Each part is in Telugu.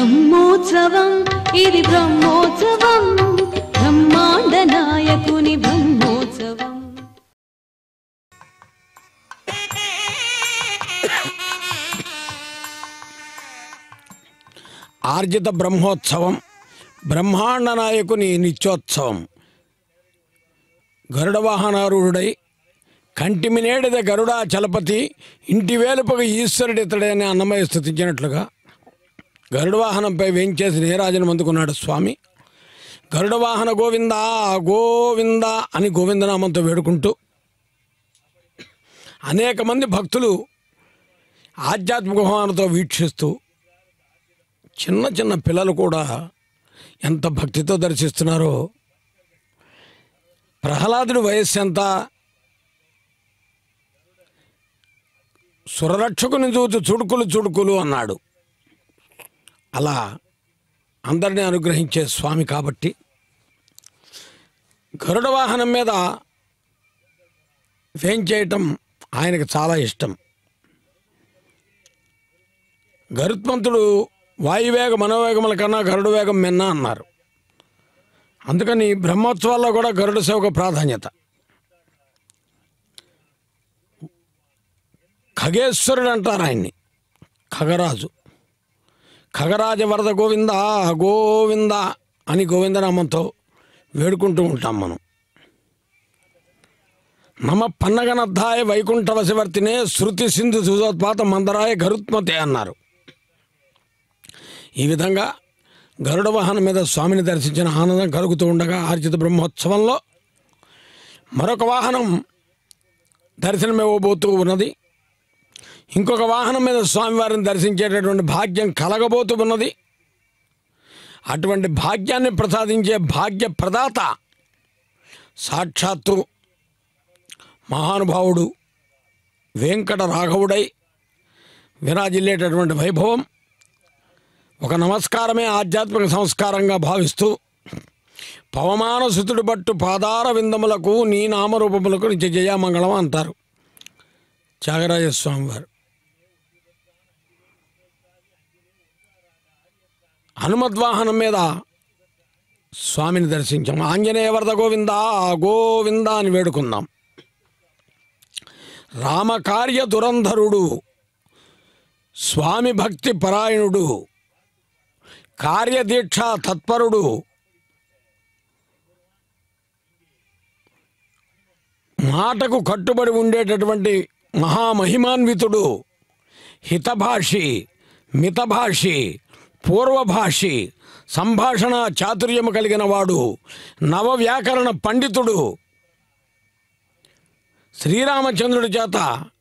బ్రహ్మోత్సవం ఇది బ్రహ్మోత్సవం బ్రహ్మాండ నాయకుని బ్రహ్మోత్సవం ఆర్జిత బ్రహ్మోత్సవం బ్రహ్మాండ నాయకుని నిత్యోత్సవం గరుడ వాహనారూఢుడై కంటిమినేడిద గరుడా చలపతి ఇంటి వేలుపగ ఈశ్వరుడితడే అని అన్నమయ్య స్థుతించినట్లుగా గరుడ వాహనంపై వేంచేసి నీరాజనం అందుకున్నాడు స్వామి గరుడ వాహన గోవింద గోవింద అని గోవిందనామంతో వేడుకుంటూ అనేక మంది భక్తులు ఆధ్యాత్మిక భావనతో వీక్షిస్తూ చిన్న చిన్న పిల్లలు కూడా ఎంత భక్తితో దర్శిస్తున్నారో ప్రహ్లాదుడి వయస్సు ఎంత సురరక్షకుని చూచు చుడుకులు చుడుకులు అన్నాడు అలా అందరినీ అనుగ్రహించే స్వామి కాబట్టి గరుడ వాహనం మీద వేంచేయటం ఆయనకు చాలా ఇష్టం గరుత్మంతుడు వాయువేగ మనోవేగముల కన్నా గరుడు వేగం మిన్న అన్నారు అందుకని బ్రహ్మోత్సవాల్లో కూడా గరుడ సేవకు ప్రాధాన్యత ఖగేశ్వరుడు అంటారు ఆయన్ని ఖగరాజు ఖగరాజ వరద గోవింద గోవింద అని గోవిందనామంతో వేడుకుంటూ ఉంటాం మనం నమ పన్నగనద్ధాయ వైకుంఠ వశవర్తినే శృతి సింధు సుధోత్పాత మందరాయ గరుత్మతే అన్నారు ఈ విధంగా గరుడ వాహనం మీద స్వామిని దర్శించిన ఆనందం కలుగుతూ ఉండగా ఆర్జిత బ్రహ్మోత్సవంలో మరొక వాహనం దర్శనమివ్వబోతూ ఉన్నది ఇంకొక వాహనం మీద స్వామివారిని దర్శించేటటువంటి భాగ్యం కలగబోతూ ఉన్నది అటువంటి భాగ్యాన్ని ప్రసాదించే భాగ్య ప్రదాత సాక్షాత్తు మహానుభావుడు వెంకట రాఘవుడై విరాజిల్లేటటువంటి వైభవం ఒక నమస్కారమే ఆధ్యాత్మిక సంస్కారంగా భావిస్తూ పవమాన సుతుడు బట్టు పాదార విందములకు నీ నామరూపములకు నిత్య జయామంగళం అంటారు త్యాగరాజస్వామి వారు హనుమద్వాహనం మీద స్వామిని దర్శించాం ఆంజనేయ వరద గోవింద గోవింద అని వేడుకుందాం రామకార్య దురంధరుడు స్వామి భక్తి పరాయణుడు కార్యదీక్ష తత్పరుడు మాటకు కట్టుబడి ఉండేటటువంటి మహామహిమాన్వితుడు హితభాషి మితభాషి పూర్వభాషి సంభాషణ చాతుర్యము కలిగిన వాడు నవ వ్యాకరణ పండితుడు శ్రీరామచంద్రుడి చేత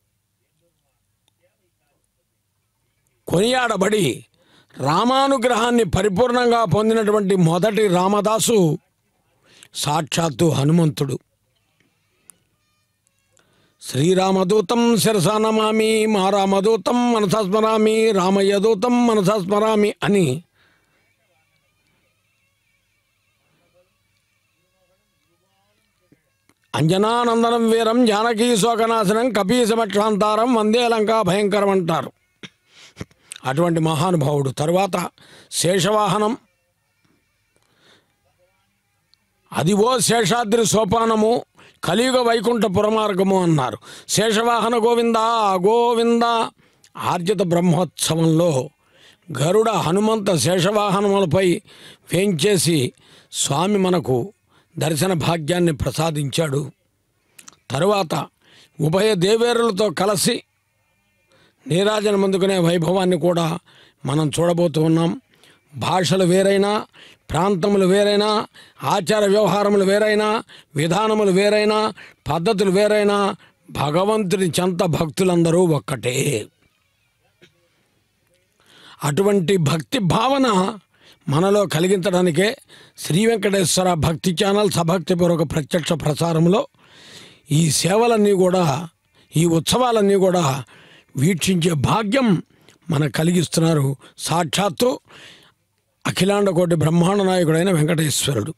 కొనియాడబడి రామానుగ్రహాన్ని పరిపూర్ణంగా పొందినటువంటి మొదటి రామదాసు సాక్షాత్తు హనుమంతుడు శ్రీరామదూతం శిరసా నమామి మా రామదూతం మనసా స్మరామి రామయ్య దూతం మనసా స్మరామి అని అంజనానందనం వీరం జానకీ శోకనాశనం కపీసమక్షాంతారం వందే లంకా భయంకరం అంటారు అటువంటి మహానుభావుడు తరువాత శేషవాహనం అదివో శేషాద్రి సోపానము కలియుగ వైకుంఠ పురమార్గము అన్నారు శేషవాహన గోవింద గోవింద ఆర్జిత బ్రహ్మోత్సవంలో గరుడ హనుమంత శేషవాహనములపై వేంచేసి స్వామి మనకు దర్శన భాగ్యాన్ని ప్రసాదించాడు తరువాత ఉభయ దేవేరులతో కలిసి నీరాజనం అందుకునే వైభవాన్ని కూడా మనం చూడబోతూ ఉన్నాం భాషలు వేరైనా ప్రాంతములు వేరైనా ఆచార వ్యవహారములు వేరైనా విధానములు వేరైనా పద్ధతులు వేరైనా భగవంతుడి చెంత భక్తులందరూ ఒక్కటే అటువంటి భక్తి భావన మనలో కలిగించడానికే శ్రీ వెంకటేశ్వర భక్తి ఛానల్ సభక్తిపూర్వక ప్రత్యక్ష ప్రసారంలో ఈ సేవలన్నీ కూడా ఈ ఉత్సవాలన్నీ కూడా వీక్షించే భాగ్యం మనకు కలిగిస్తున్నారు సాక్షాత్తు అఖిలాండ కోటి బ్రహ్మాండ నాయకుడైన వెంకటేశ్వరుడు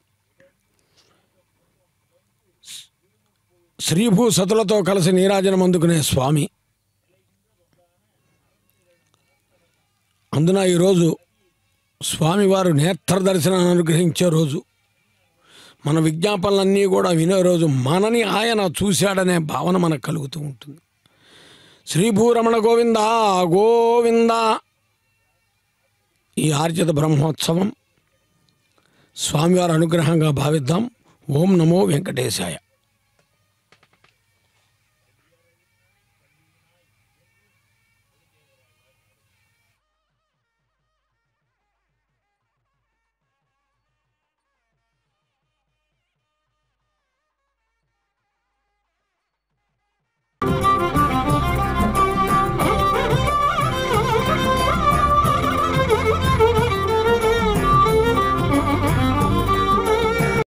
శ్రీభూ సతులతో కలిసి నీరాజనం అందుకునే స్వామి అందున ఈరోజు స్వామివారు నేత్ర దర్శనాన్ని అనుగ్రహించే రోజు మన విజ్ఞాపనలన్నీ కూడా వినే రోజు మనని ఆయన చూశాడనే భావన మనకు కలుగుతూ ఉంటుంది శ్రీభూరమణ గోవింద గోవింద ఈ ఆర్జిత బ్రహ్మోత్సవం స్వామివారి అనుగ్రహంగా భావిద్దాం ఓం నమో వెంకటేశాయ